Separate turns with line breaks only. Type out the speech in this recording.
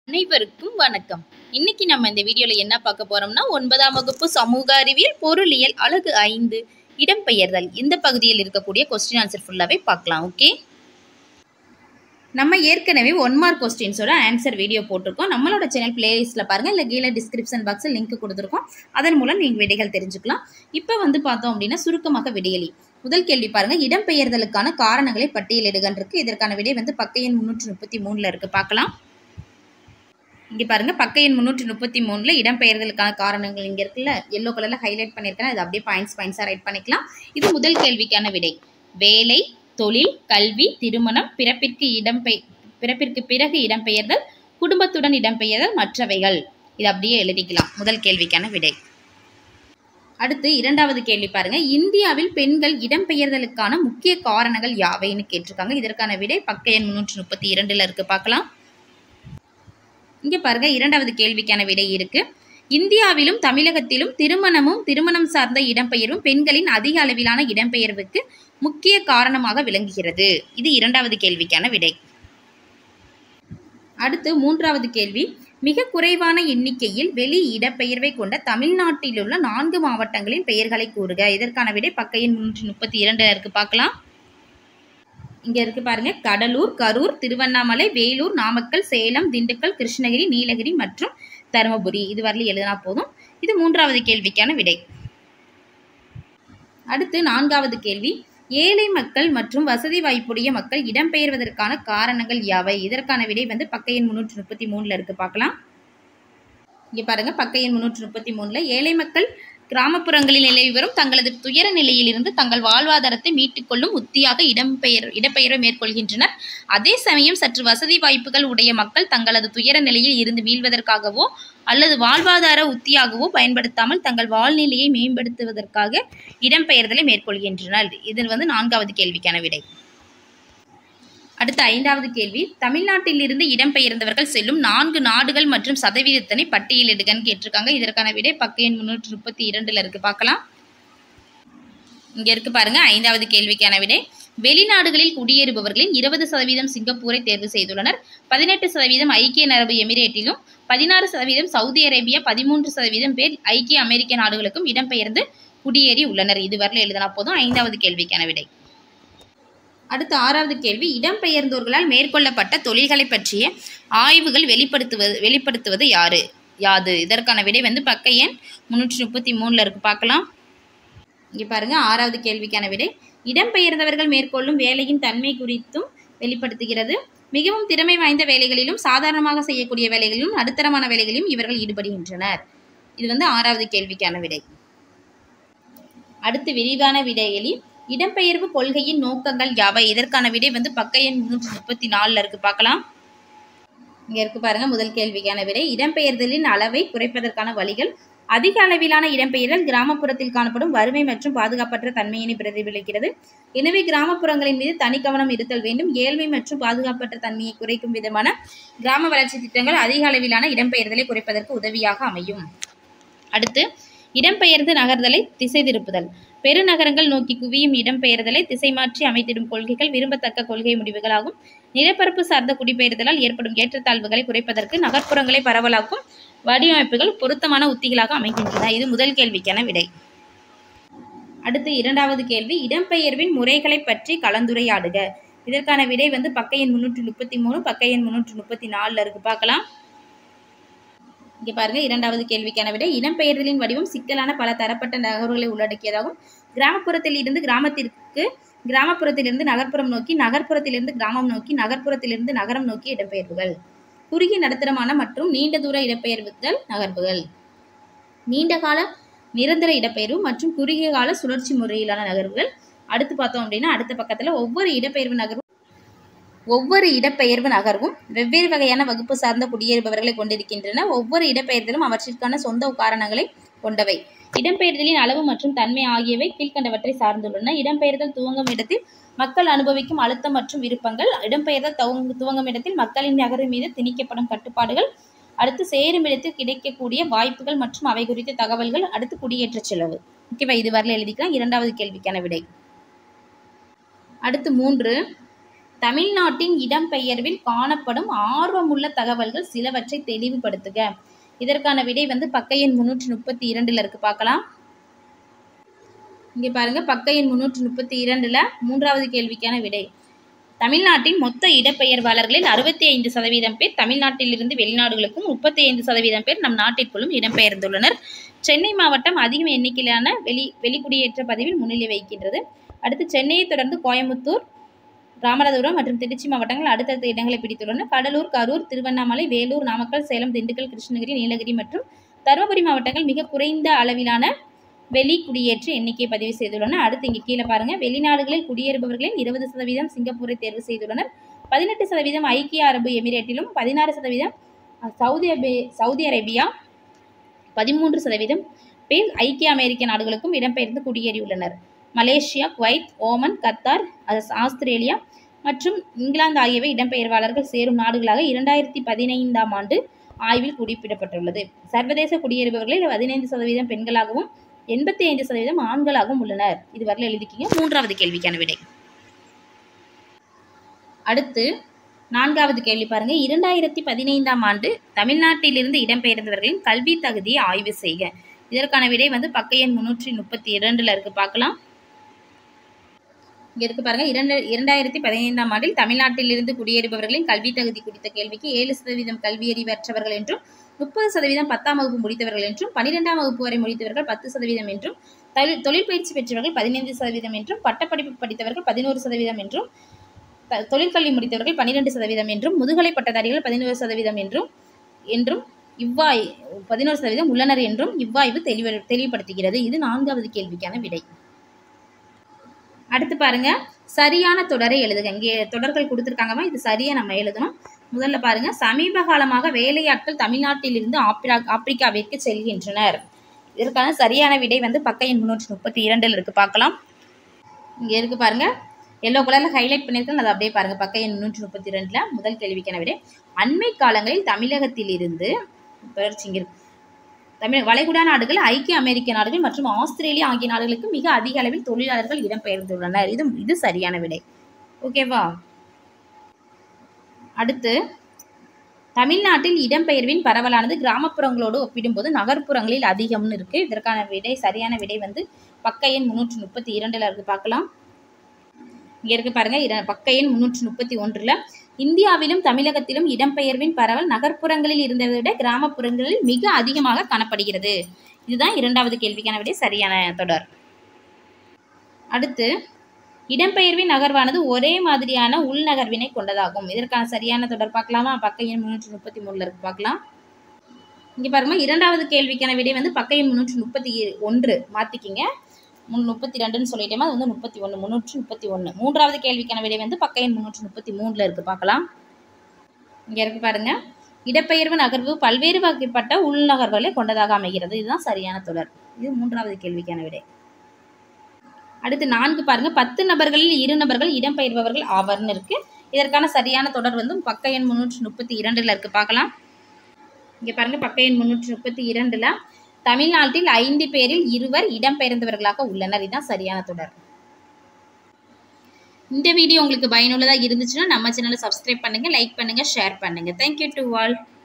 அனைவருக்கும் வணக்கம் இன்னைக்கு நம்ம இந்த வீடியோல என்ன பார்க்க போறோம்னா ஒன்பதாம் வகுப்பு சமூக அறிவியல் பொருளியல் அழகு ஐந்து இடம்பெயர்தல் இந்த பகுதியில் இருக்கக்கூடிய கொஸ்டின் ஆன்சர் ஃபுல்லாவே பார்க்கலாம் ஓகே நம்ம ஏற்கனவே ஒன் மார்க் கொஸ்டின்ஸோட ஆன்சர் வீடியோ போட்டிருக்கோம் நம்மளோட சேனல் பிளேலிஸ்ட்டில் பாருங்கள் இல்லை கீழே டிஸ்கிரிப்ஷன் பாக்ஸில் லிங்க் கொடுத்துருக்கோம் அதன் மூலம் நீங்கள் விடைகள் தெரிஞ்சுக்கலாம் இப்போ வந்து பார்த்தோம் அப்படின்னா சுருக்கமாக விடையலி முதல் கேள்வி பாருங்க இடம்பெயர்தலுக்கான காரணங்களை பட்டியலிடுகன் இருக்கு இதற்கான விடை வந்து பக்க எண் முன்னூற்றி முப்பத்தி மூணுல இருக்கு பார்க்கலாம் இங்க பாருங்க பக்க எண் முன்னூற்றி முப்பத்தி மூணுல இடம்பெயர்தலுக்கான காரணங்கள் இங்க இருக்குல்ல எல்லோ கலர்ல ஹைலைட் பண்ணியிருக்கேன் அது அப்படியே பாயிண்ட்ஸ் பாயிண்ட்ஸா ரைட் பண்ணிக்கலாம் இது முதல் கேள்விக்கான விடை வேலை தொழில் கல்வி திருமணம் பிறப்பிற்கு இடம்பெய் பிறப்பிற்கு பிறகு இடம்பெயர்தல் குடும்பத்துடன் இடம்பெயர்தல் மற்றவைகள் இது அப்படியே எழுதிக்கலாம் முதல் கேள்விக்கான விடை அடுத்து இரண்டாவது கேள்வி பாருங்க இந்தியாவில் பெண்கள் இடம்பெயர்தலுக்கான முக்கிய காரணங்கள் யாவைன்னு கேட்டிருக்காங்க இதற்கான விடை பக்க எண் முன்னூற்றி முப்பத்தி இரண்டுல இருக்கு பார்க்கலாம் இங்க பாருங்க இரண்டாவது கேள்விக்கான விடை இருக்கு இந்தியாவிலும் தமிழகத்திலும் திருமணமும் திருமணம் சார்ந்த இடம்பெயர்வும் பெண்களின் அதிக அளவிலான இடம்பெயர்வுக்கு முக்கிய காரணமாக விளங்குகிறது இது இரண்டாவது கேள்விக்கான விடை அடுத்து மூன்றாவது கேள்வி மிக குறைவான எண்ணிக்கையில் வெளி இடப்பெயர்வை கொண்ட தமிழ்நாட்டில் உள்ள நான்கு மாவட்டங்களின் பெயர்களை கூறுக இதற்கான விடை பக்க எண் முன்னூற்றி முப்பத்தி இரண்டுல இருக்கு பார்க்கலாம் இங்க இருக்கு பாருங்க கடலூர் கரூர் திருவண்ணாமலை வேலூர் நாமக்கல் சேலம் திண்டுக்கல் கிருஷ்ணகிரி நீலகிரி மற்றும் தருமபுரி இது வரல எழுதினா போதும் இது மூன்றாவது கேள்விக்கான விடை அடுத்து நான்காவது கேள்வி ஏழை மக்கள் மற்றும் வசதி வாய்ப்புடைய மக்கள் இடம்பெயர்வதற்கான காரணங்கள் யாவை இதற்கான விடை வந்து பக்க எண் முன்னூற்றி முப்பத்தி மூணுல இருக்கு பார்க்கலாம் இங்க பாருங்க பக்க எண் முன்னூற்றி முப்பத்தி மூணுல ஏழை மக்கள் கிராமப்புறங்களில் நிலவி வரும் தங்களது துயர நிலையிலிருந்து தங்கள் வாழ்வாதாரத்தை மீட்டுக்கொள்ளும் உத்தியாக இடம்பெயர் இடப்பெயர்வை மேற்கொள்கின்றனர் அதே சமயம் சற்று வசதி வாய்ப்புகள் உடைய மக்கள் தங்களது துயர நிலையில் இருந்து மீள்வதற்காகவோ அல்லது வாழ்வாதார உத்தியாகவோ பயன்படுத்தாமல் தங்கள் வாழ்நிலையை மேம்படுத்துவதற்காக இடம்பெயர்தலை மேற்கொள்கின்றனர் இது வந்து நான்காவது கேள்விக்கான விடை அடுத்த ஐந்தாவது கேள்வி தமிழ்நாட்டில் இருந்து இடம்பெயர்ந்தவர்கள் செல்லும் நான்கு நாடுகள் மற்றும் சதவீதத்தினை பட்டியலிடுகன்னு கேட்டிருக்காங்க இதற்கான விடை பக்க எண் முன்னூற்றி முப்பத்தி இரண்டுல இருக்கு பார்க்கலாம் இங்க இருக்கு பாருங்க ஐந்தாவது கேள்விக்கான விடை வெளிநாடுகளில் குடியேறுபவர்களின் இருபது சதவீதம் சிங்கப்பூரை தேர்வு செய்துள்ளனர் பதினெட்டு சதவீதம் ஐக்கிய அரபு எமிரேட்டிலும் பதினாறு சதவீதம் சவுதி அரேபியா பதிமூன்று சதவீதம் பேர் ஐக்கிய அமெரிக்க நாடுகளுக்கும் இடம்பெயர்ந்து குடியேறி உள்ளனர் இதுவரையில் எழுதினா போதும் ஐந்தாவது கேள்விக்கான விடை அடுத்த ஆறாவது கேள்வி இடம்பெயர்ந்தோர்களால் மேற்கொள்ளப்பட்ட தொழில்களை பற்றிய ஆய்வுகள் வெளிப்படுத்துவது வெளிப்படுத்துவது யாரு யாது இதற்கான விடை வந்து பக்க எண் முன்னூற்றி முப்பத்தி மூணுல இருக்கு பார்க்கலாம் இங்க பாருங்க ஆறாவது கேள்விக்கான விடை இடம்பெயர்ந்தவர்கள் மேற்கொள்ளும் வேலையின் தன்மை குறித்தும் வெளிப்படுத்துகிறது மிகவும் திறமை வாய்ந்த வேலைகளிலும் சாதாரணமாக செய்யக்கூடிய வேலைகளிலும் நடுத்தரமான வேலைகளிலும் இவர்கள் ஈடுபடுகின்றனர் இது வந்து ஆறாவது கேள்விக்கான விடை அடுத்து விரிவான விடையலி இடம்பெயர்வு கொள்கையின் நோக்கங்கள் யாவை இதற்கான விடை வந்து பக்க எண் முன்னூற்றி முப்பத்தி நாலுல இருக்கு பார்க்கலாம் இங்க இருக்கு பாருங்க முதல் கேள்விக்கான விடை இடம்பெயர்தலின் அளவை குறைப்பதற்கான வழிகள் அதிக அளவிலான இடம்பெயர்தல் கிராமப்புறத்தில் காணப்படும் வறுமை மற்றும் பாதுகாப்பற்ற தன்மையினை பிரதிபலிக்கிறது எனவே கிராமப்புறங்களின் மீது தனி கவனம் இருத்தல் வேண்டும் ஏழ்மை மற்றும் பாதுகாப்பற்ற தன்மையை குறைக்கும் விதமான கிராம வளர்ச்சி திட்டங்கள் அதிக அளவிலான இடம்பெயர்தலை குறைப்பதற்கு உதவியாக அமையும் அடுத்து இடம்பெயர்ந்து நகர்தலை திசை திருப்புதல் பெருநகரங்கள் நோக்கி குவியும் இடம்பெயர்தலை திசை மாற்றி அமைத்திடும் கொள்கைகள் விரும்பத்தக்க கொள்கை முடிவுகளாகும் நிலப்பரப்பு சார்ந்த குடிபெயர்தலால் ஏற்படும் ஏற்றத்தாழ்வுகளை குறைப்பதற்கு நகர்ப்புறங்களை பரவலாக்கும் வடிவமைப்புகள் பொருத்தமான உத்திகளாக அமைகின்றன இது முதல் கேள்விக்கான விடை அடுத்து இரண்டாவது கேள்வி இடம்பெயர்வின் முறைகளை பற்றி கலந்துரையாடுக இதற்கான விடை வந்து பக்க எண் முன்னூற்றி முப்பத்தி மூணு பக்க எண் முன்னூற்றி முப்பத்தி நாலுல இருக்கு பார்க்கலாம் இங்கே பாருங்க இரண்டாவது கேள்விக்கான விடை இடம்பெயர்தலின் வடிவம் சிக்கலான பல தரப்பட்ட நகர்வுகளை உள்ளடக்கியதாகும் கிராமப்புறத்தில் இருந்து கிராமத்திற்கு கிராமப்புறத்திலிருந்து நகர்ப்புறம் நோக்கி நகர்ப்புறத்திலிருந்து கிராமம் நோக்கி நகர்ப்புறத்திலிருந்து நகரம் நோக்கி இடம்பெயர்வுகள் குறுகிய நடுத்தரமான மற்றும் நீண்ட தூர இடப்பெயர்வுகள் நகர்வுகள் நீண்ட கால நிரந்தர இடப்பெயர்வு மற்றும் குறுகிய கால சுழற்சி முறையிலான நகர்வுகள் அடுத்து பார்த்தோம் அப்படின்னா அடுத்த பக்கத்தில் ஒவ்வொரு இடப்பெயர்வு நகர்வும் ஒவ்வொரு இடப்பெயர்வு நகர்வும் வெவ்வேறு வகையான வகுப்பு சார்ந்த குடியேறுபவர்களை கொண்டிருக்கின்றன ஒவ்வொரு இடப்பெயர்தலும் அவற்றிற்கான சொந்த காரணங்களை கொண்டவை இடம்பெயர்தலின் அளவு மற்றும் தன்மை ஆகியவை கீழ்கண்டவற்றை சார்ந்துள்ளன இடம்பெயர்தல் துவங்கும் இடத்தில் மக்கள் அனுபவிக்கும் அழுத்தம் மற்றும் விருப்பங்கள் இடம்பெயர்தல் துவங்க துவங்கும் இடத்தில் மக்களின் நகர் மீது திணிக்கப்படும் கட்டுப்பாடுகள் அடுத்து சேரும் இடத்தில் கிடைக்கக்கூடிய வாய்ப்புகள் மற்றும் அவை குறித்த தகவல்கள் அடுத்து குடியேற்ற செலவு ஓகேவா இது வரல எழுதிக்கலாம் இரண்டாவது கேள்விக்கான விடை அடுத்து மூன்று தமிழ்நாட்டின் இடம்பெயர்வில் காணப்படும் ஆர்வமுள்ள தகவல்கள் சிலவற்றை தெளிவுபடுத்துக இதற்கான விடை வந்து பக்க எண் முன்னூற்றி முப்பத்தி இரண்டுல இருக்கு பார்க்கலாம் இங்க பாருங்க பக்க எண் முன்னூற்றி முப்பத்தி இரண்டுல மூன்றாவது கேள்விக்கான விடை தமிழ்நாட்டின் மொத்த இடம்பெயர்வாளர்களில் அறுபத்தி ஐந்து சதவீதம் பேர் தமிழ்நாட்டிலிருந்து வெளிநாடுகளுக்கும் முப்பத்தி ஐந்து சதவீதம் பேர் நம் நாட்டிற்குள்ளும் இடம்பெயர்ந்துள்ளனர் சென்னை மாவட்டம் அதிக எண்ணிக்கையிலான வெளி வெளிக்குடியேற்ற பதிவில் முன்னிலை வகிக்கின்றது அடுத்து சென்னையை தொடர்ந்து கோயம்புத்தூர் ராமநாதபுரம் மற்றும் திருச்சி மாவட்டங்கள் அடுத்தடுத்த இடங்களை பிடித்துள்ளன கடலூர் கரூர் திருவண்ணாமலை வேலூர் நாமக்கல் சேலம் திண்டுக்கல் கிருஷ்ணகிரி நீலகிரி மற்றும் தருமபுரி மாவட்டங்கள் மிக குறைந்த அளவிலான வெளி குடியேற்ற எண்ணிக்கை பதிவு செய்துள்ளன அடுத்து இங்கே கீழே பாருங்க வெளிநாடுகளில் குடியேறுபவர்களில் இருபது சதவீதம் சிங்கப்பூரை தேர்வு செய்துள்ளனர் பதினெட்டு சதவீதம் ஐக்கிய அரபு எமிரேட்டிலும் பதினாறு சதவீதம் சவுதி அரே சவுதி அரேபியா பதிமூன்று சதவீதம் பேர் ஐக்கிய அமெரிக்க நாடுகளுக்கும் இடம்பெயர்ந்து குடியேறியுள்ளனர் மலேசியா குவைத் ஓமன் கத்தார் அஸ்- ஆஸ்திரேலியா மற்றும் இங்கிலாந்து ஆகியவை இடம்பெயர்வாளர்கள் சேரும் நாடுகளாக இரண்டாயிரத்தி பதினைந்தாம் ஆண்டு ஆய்வில் குறிப்பிடப்பட்டுள்ளது சர்வதேச குடியேறுபவர்களில் பதினைந்து சதவீதம் பெண்களாகவும் எண்பத்தி ஐந்து சதவீதம் ஆண்களாகவும் உள்ளனர் இதுவரையில் எழுதிக்கிங்க மூன்றாவது கேள்விக்கான விடை அடுத்து நான்காவது கேள்வி பாருங்க இரண்டாயிரத்தி பதினைந்தாம் ஆண்டு தமிழ்நாட்டிலிருந்து இடம்பெயர்ந்தவர்களின் கல்வி தகுதியை ஆய்வு செய்க இதற்கான விடை வந்து பக்க எண் முன்னூற்றி முப்பத்தி இரண்டுல இருக்கு பார்க்கலாம் இங்க இருக்கு பாருங்க இரண்டு இரண்டாயிரத்தி பதினைந்தாம் ஆண்டில் தமிழ்நாட்டிலிருந்து குடியேறுபவர்களின் கல்வி தகுதி குறித்த கேள்விக்கு ஏழு சதவீதம் கல்வியறிவற்றவர்கள் என்றும் முப்பது சதவீதம் பத்தாம் வகுப்பு முடித்தவர்கள் என்றும் பன்னிரெண்டாம் வகுப்பு வரை முடித்தவர்கள் பத்து சதவீதம் என்றும் தொழில் தொழில் பயிற்சி பெற்றவர்கள் பதினைந்து சதவீதம் என்றும் பட்டப்படிப்பு படித்தவர்கள் பதினோரு சதவீதம் என்றும் த- தொழிற்கல்வி முடித்தவர்கள் பன்னிரெண்டு சதவீதம் என்றும் முதுகலை பட்டதாரிகள் பதினோரு சதவீதம் என்றும் என்றும் இவ்வாய் பதினோரு சதவீதம் உள்ளனர் என்றும் இவ்வாய்வு தெளிவு தெளிவுபடுத்துகிறது இது நான்காவது கேள்விக்கான விடை அடுத்து பாருங்க சரியான தொடரை எழுதுக இங்கே தொடர்கள் கொடுத்துருக்காங்கம்மா இது சரியா நம்ம எழுதணும் முதல்ல பாருங்க சமீப காலமாக வேலையாட்கள் தமிழ்நாட்டிலிருந்து ஆப்பிரா ஆப்பிரிக்காவிற்கு செல்கின்றனர் இதற்கான சரியான விடை வந்து பக்க எண் முன்னூற்றி முப்பத்தி இரண்டில் இருக்கு பார்க்கலாம் இங்க இருக்கு பாருங்க எல்லோ கலர்ல ஹைலைட் பண்ணியிருக்கேன் அதை அப்படியே பாருங்க பக்க எண் முன்னூற்றி முப்பத்தி ரெண்டுல முதல் கேள்விக்கான விடை அண்மை காலங்களில் தமிழகத்திலிருந்து தொடர்ச்சி இங்க இருக்கு தமிழ் வளைகுடா நாடுகள் ஐக்கிய அமெரிக்க நாடுகள் மற்றும் ஆஸ்திரேலியா ஆகிய நாடுகளுக்கு மிக அதிக அளவில் தொழிலாளர்கள் இடம்பெயர்ந்துள்ளனர் இது இது சரியான விடை ஓகேவா அடுத்து தமிழ்நாட்டில் இடம்பெயர்வின் பரவலானது கிராமப்புறங்களோடு ஒப்பிடும்போது நகர்ப்புறங்களில் அதிகம்னு இருக்கு இதற்கான விடை சரியான விடை வந்து பக்க எண் முன்னூற்றி முப்பத்தி இரண்டுல இருக்கு பார்க்கலாம் இங்க இருக்கு பாருங்க இர- பக்க எண் முன்னூற்றி முப்பத்தி ஒன்றுல இந்தியாவிலும் தமிழகத்திலும் இடம்பெயர்வின் பரவல் நகர்ப்புறங்களில் இருந்ததை விட கிராமப்புறங்களில் மிக அதிகமாக காணப்படுகிறது இதுதான் இரண்டாவது கேள்விக்கான விடை சரியான தொடர் அடுத்து இடம்பெயர்வின் நகர்வானது ஒரே மாதிரியான உள்நகர்வினை கொண்டதாகும் இதற்கான சரியான தொடர் பார்க்கலாமா பக்க எண் முன்னூற்றி முப்பத்தி மூணுல இருக்கு பார்க்கலாம் இங்க பாருங்க இரண்டாவது கேள்விக்கான விடை வந்து பக்க எண் முன்னூற்றி முப்பத்தி ஒன்று மாத்திக்கிங்க முன் முப்பத்தி ரெண்டுன்னு சொல்லிட்டேமா அது வந்து முப்பத்தி ஒன்று முந்நூற்றி முப்பத்தி ஒன்று மூன்றாவது கேள்விக்கான விடை வந்து பக்க எண் முந்நூற்றி முப்பத்தி மூணில் இருக்குது பார்க்கலாம் இங்கே இருக்கு பாருங்க இடப்பெயர்வு நகர்வு பல்வேறு வகைப்பட்ட உள்நகர்வுகளை கொண்டதாக அமைகிறது இதுதான் சரியான தொடர் இது மூன்றாவது கேள்விக்கான விடை அடுத்து நான்கு பாருங்க பத்து நபர்களில் இரு நபர்கள் இடம்பெயர்பவர்கள் ஆவர்னு இருக்கு இதற்கான சரியான தொடர் வந்து பக்க எண் முன்னூற்றி முப்பத்தி இரண்டுல இருக்கு பார்க்கலாம் இங்க பாருங்க பக்க எண் முன்னூற்றி முப்பத்தி இரண்டுல தமிழ்நாட்டில் ஐந்து பேரில் இருவர் இடம்பெயர்ந்தவர்களாக உள்ளனர் இதுதான் சரியான தொடர் இந்த வீடியோ உங்களுக்கு பயனுள்ளதாக இருந்துச்சுன்னா நம்ம சேனலை சப்ஸ்கிரைப் பண்ணுங்க லைக் பண்ணுங்க ஷேர் பண்ணுங்க தேங்க்யூ டு ஆல்